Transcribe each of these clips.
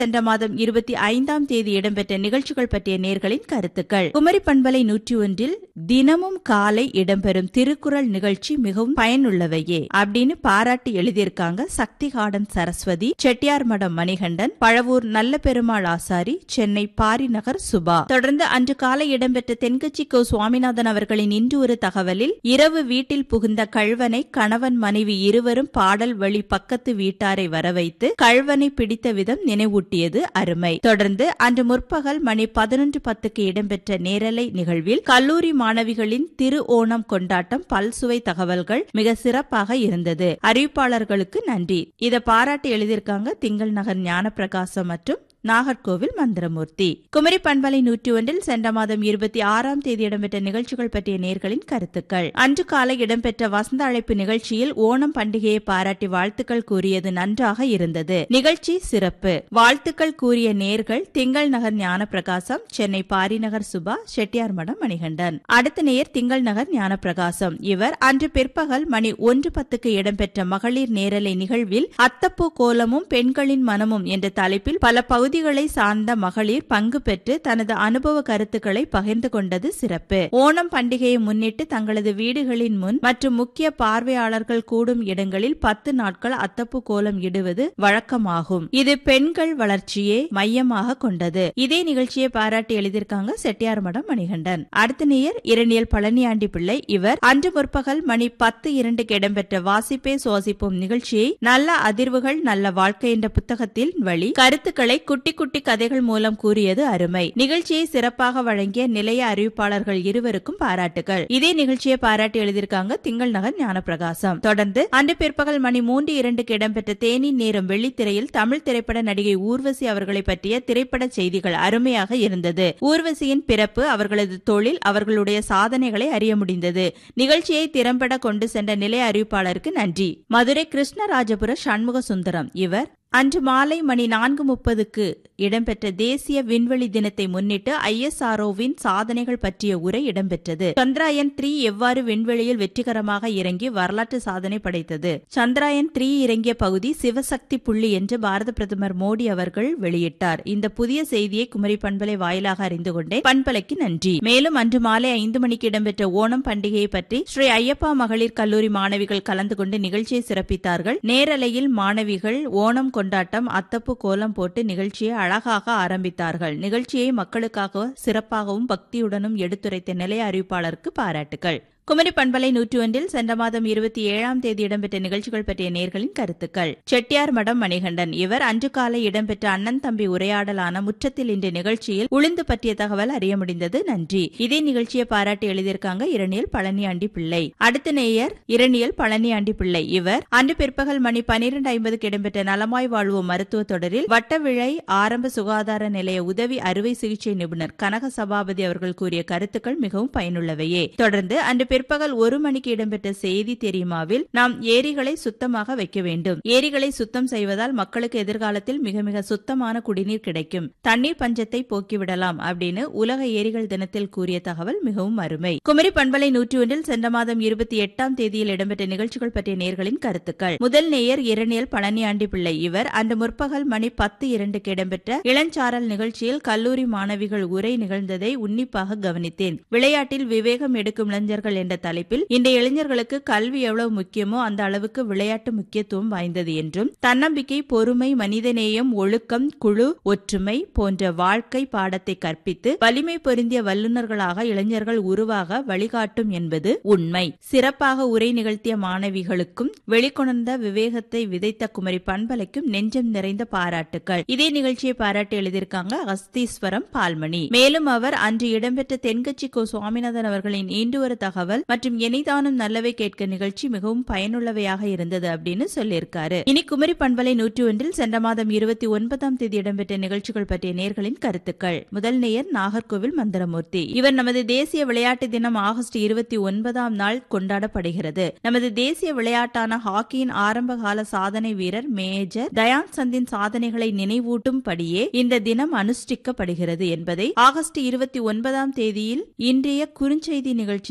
சென்ற மாதம் இருபத்தி ஐந்தாம் தேதி இடம்பெற்ற நிகழ்ச்சிகள் பற்றிய நேர்களின் கருத்துக்கள் குமரி பண்பலை நூற்றி ஒன்றில் தினமும் காலை இடம்பெறும் திருக்குறள் நிகழ்ச்சி மிகவும் பயனுள்ளவையே அப்படின்னு பாராட்டி எழுதியிருக்காங்க சக்தி கார்டன் சரஸ்வதி செட்டியார் மடம் மணிகண்டன் பழவூர் நல்ல பெருமாள் ஆசாரி சென்னை பாரிநகர் சுபா தொடர்ந்து அன்று காலை இடம்பெற்ற தென்கட்சி கோ சுவாமிநாதன் அவர்களின் இன்று ஒரு தகவலில் இரவு வீட்டில் புகுந்த கழ்வனை கணவன் மனைவி இருவரும் பாடல் வழி பக்கத்து வீட்டாரை வரவைத்து கழ்வனை பிடித்த விதம் நினைவூட்டியது அருமை தொடர்ந்து அன்று முற்பகல் மணி பதினொன்று பத்துக்கு இடம்பெற்ற நேரலை நிகழ்வில் கல்லூரி மாணவிகளின் திரு ஓணம் கொண்டாட்டம் பல்சுவை தகவல்கள் மிக சிறப்பாக இருந்தது அறிவிப்பாளர்களுக்கு நன்றி இதை பாராட்டி எழுதியிருக்காங்க திங்கள் நகர் ஞானப்பிரகாசம் மற்றும் நாகர்கோவில் மந்திரமூர்த்தி குமரி பண்பலை நூற்றி ஒன்றில் சென்ற மாதம் இருபத்தி ஆறாம் தேதி இடம்பெற்ற நிகழ்ச்சிகள் பற்றிய நேர்களின் கருத்துக்கள் அன்று காலை இடம்பெற்ற வசந்த அழைப்பு நிகழ்ச்சியில் ஓணம் பண்டிகையை பாராட்டி வாழ்த்துக்கள் கூறியது நன்றாக இருந்தது நிகழ்ச்சி சிறப்பு வாழ்த்துக்கள் கூறிய நேர்கள் திங்கள் நகர் ஞானப்பிரகாசம் சென்னை பாரிநகர் சுபா செட்டியார் மடம் மணிகண்டன் அடுத்த நேயர் திங்கள் நகர் ஞானப்பிரகாசம் இவர் அன்று பிற்பகல் மணி ஒன்று பத்துக்கு இடம்பெற்ற மகளிர் நேரலை நிகழ்வில் அத்தப்பூ கோலமும் பெண்களின் மனமும் என்ற தலைப்பில் பல பகுதி பகுதிகளை சார்ந்த மகளிர் பங்கு பெற்று தனது அனுபவ கருத்துக்களை பகிர்ந்து கொண்டது சிறப்பு ஓணம் பண்டிகையை முன்னிட்டு தங்களது வீடுகளின் முன் மற்றும் முக்கிய பார்வையாளர்கள் கூடும் இடங்களில் பத்து நாட்கள் அத்தப்பு கோலம் இடுவது வழக்கமாகும் இது பெண்கள் வளர்ச்சியை மையமாக கொண்டது இதே நிகழ்ச்சியை பாராட்டி எழுதியிருக்காங்க செட்டியார் மடம் மணிகண்டன் அடுத்த நேயர் இரணியல் பழனியாண்டி பிள்ளை இவர் அன்று முற்பகல் மணி பத்து இரண்டுக்கு இடம்பெற்ற வாசிப்பே சுவாசிப்போம் நிகழ்ச்சியை நல்ல அதிர்வுகள் நல்ல வாழ்க்கை என்ற புத்தகத்தில் வழி கருத்துக்களை குட்டி குட்டி கதைகள் மூலம் கூறியது அருமை நிகழ்ச்சியை சிறப்பாக வழங்கிய நிலைய அறிவிப்பாளர்கள் இருவருக்கும் பாராட்டுகள் இதே நிகழ்ச்சியை பாராட்டி எழுதியிருக்காங்க திங்கள் நகர் ஞானப்பிரகாசம் தொடர்ந்து அன்று பிற்பகல் மணி மூன்று இரண்டுக்கு இடம்பெற்ற தேனி நேரம் வெள்ளித்திரையில் தமிழ் திரைப்பட நடிகை ஊர்வசி அவர்களை பற்றிய திரைப்பட செய்திகள் அருமையாக இருந்தது ஊர்வசியின் பிறப்பு அவர்களது தொழில் அவர்களுடைய சாதனைகளை அறிய முடிந்தது நிகழ்ச்சியை திறம்பட கொண்டு சென்ற நிலைய அறிவிப்பாளருக்கு நன்றி மதுரை கிருஷ்ணராஜபுர சண்முக சுந்தரம் இவர் அன்று மாலை மணி நான்கு முப்பதுக்கு இடம்பெற்ற தேசிய விண்வெளி தினத்தை முன்னிட்டு ஐஎஸ்ஆர்ஓவின் சாதனைகள் பற்றிய உரை இடம்பெற்றது சந்திராயன் த்ரீ எவ்வாறு விண்வெளியில் வெற்றிகரமாக இறங்கி வரலாற்று சாதனை படைத்தது சந்திராயன் த்ரீ இறங்கிய பகுதி சிவசக்தி புள்ளி என்று பாரத பிரதமர் மோடி அவர்கள் வெளியிட்டார் இந்த புதிய செய்தியை குமரி பண்பலை வாயிலாக அறிந்து கொண்டேன் பண்பலைக்கு நன்றி மேலும் அன்று மாலை ஐந்து மணிக்கு இடம்பெற்ற ஓணம் பண்டிகையை பற்றி ஸ்ரீ ஐயப்பா மகளிர் கல்லூரி மாணவிகள் கலந்து கொண்டு நிகழ்ச்சியை சிறப்பித்தார்கள் நேரலையில் மாணவிகள் ஓணம் கொண்டாட்டம் அத்தப்பு கோலம் போட்டு நிகழ்ச்சியை அழகாக ஆரம்பித்தார்கள் நிகழ்ச்சியை மக்களுக்காக சிறப்பாகவும் பக்தியுடனும் எடுத்துரைத்த நிலைய அறிவிப்பாளருக்கு பாராட்டுகள் குமரி பண்பலை நூற்றி ஒன்றில் சென்ற மாதம் இருபத்தி ஏழாம் தேதி இடம்பெற்ற நிகழ்ச்சிகள் பற்றிய நேர்களின் கருத்துக்கள் செட்டியார் மடம் மணிகண்டன் இவர் அன்று காலை இடம்பெற்ற அண்ணன் தம்பி உரையாடலான முற்றத்தில் இன்று நிகழ்ச்சியில் உளுந்து பற்றிய தகவல் அறிய முடிந்தது நன்றி இதே நிகழ்ச்சியை பாராட்டி எழுதியிருக்காங்க இரணியல் பழனியாண்டி பிள்ளை அடுத்த நேயர் இரணியல் பழனியாண்டி பிள்ளை இவர் அன்று பிற்பகல் மணி பனிரெண்டு ஐம்பதுக்கு இடம்பெற்ற நலமாய் வாழ்வோம் மருத்துவ தொடரில் வட்டவிழை ஆரம்ப சுகாதார நிலைய உதவி அறுவை சிகிச்சை நிபுணர் கனக சபாபதி அவர்கள் கூறிய கருத்துக்கள் மிகவும் பயனுள்ளவையே தொடர்ந்து அன்று பிற்பகல் ஒரு மணிக்கு இடம்பெற்ற செய்தி தெரியுமாவில் நாம் ஏரிகளை சுத்தமாக வைக்க வேண்டும் ஏரிகளை சுத்தம் செய்வதால் மக்களுக்கு எதிர்காலத்தில் மிக மிக சுத்தமான குடிநீர் கிடைக்கும் தண்ணீர் பஞ்சத்தை போக்கிவிடலாம் அப்படின்னு உலக ஏரிகள் தினத்தில் கூறிய தகவல் மிகவும் அருமை குமரி பண்பலை நூற்றி ஒன்றில் சென்ற மாதம் இருபத்தி எட்டாம் தேதியில் இடம்பெற்ற நிகழ்ச்சிகள் பற்றிய நேர்களின் கருத்துக்கள் முதல் நேயர் இரணியல் பழனியாண்டி பிள்ளை இவர் அன்று முற்பகல் மணி பத்து இரண்டுக்கு இடம்பெற்ற இளஞ்சாரல் நிகழ்ச்சியில் கல்லூரி மாணவிகள் உரை நிகழ்ந்ததை உன்னிப்பாக கவனித்தேன் விளையாட்டில் விவேகம் எடுக்கும் இளைஞர்கள் என்ற தலைப்பில் இன்றைய இளைஞர்களுக்கு கல்வி எவ்வளவு முக்கியமோ அந்த அளவுக்கு விளையாட்டு முக்கியத்துவம் வாய்ந்தது என்றும் தன்னம்பிக்கை பொறுமை மனிதநேயம் ஒழுக்கம் குழு ஒற்றுமை போன்ற வாழ்க்கை பாடத்தை கற்பித்து வலிமை பொருந்திய வல்லுநர்களாக இளைஞர்கள் உருவாக வழிகாட்டும் என்பது உண்மை சிறப்பாக உரை நிகழ்த்திய மாணவிகளுக்கும் வெளிக்கொணர்ந்த விவேகத்தை விதைத்த குமரி பண்பலைக்கும் நெஞ்சம் நிறைந்த பாராட்டுக்கள் இதே நிகழ்ச்சியை பாராட்டி எழுதியிருக்காங்க அஸ்தீஸ்வரம் பால்மணி மேலும் அவர் அன்று இடம்பெற்ற தென்கட்சி கோ சுவாமிநாதன் அவர்களின் இன்று ஒரு தகவல் மற்றும் எனிதானும் நல்லவை கேட்க நிகழ்ச்சி மிகவும் பயனுள்ளவையாக இருந்தது அப்படின்னு சொல்லியிருக்காரு இனி குமரி பண்பலை நூற்றி ஒன்றில் சென்ற மாதம் இருபத்தி ஒன்பதாம் தேதி இடம்பெற்ற நிகழ்ச்சிகள் பற்றிய நேர்களின் கருத்துக்கள் முதல் நேயர் நாகர்கோவில் மந்திரமூர்த்தி இவர் நமது தேசிய விளையாட்டு தினம் ஆகஸ்ட் இருபத்தி ஒன்பதாம் நாள் கொண்டாடப்படுகிறது நமது தேசிய விளையாட்டான ஹாக்கியின் ஆரம்ப கால சாதனை வீரர் மேஜர் தயான் சந்தின் சாதனைகளை நினைவூட்டும் படியே இந்த தினம் அனுஷ்டிக்கப்படுகிறது என்பதை ஆகஸ்ட் இருபத்தி ஒன்பதாம் தேதியில் இன்றைய குறுஞ்செய்தி நிகழ்ச்சி தென்குமரி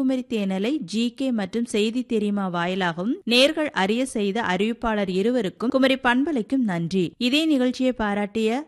குமரி தேனலை ஜி கே மற்றும் செய்தி தெரியுமா வாயிலாகவும் நேர்கள் அறிய செய்த அறிவிப்பாளர் இருவருக்கும் குமரி பண்பலைக்கும் நன்றி இதே நிகழ்ச்சியை பாராட்டிய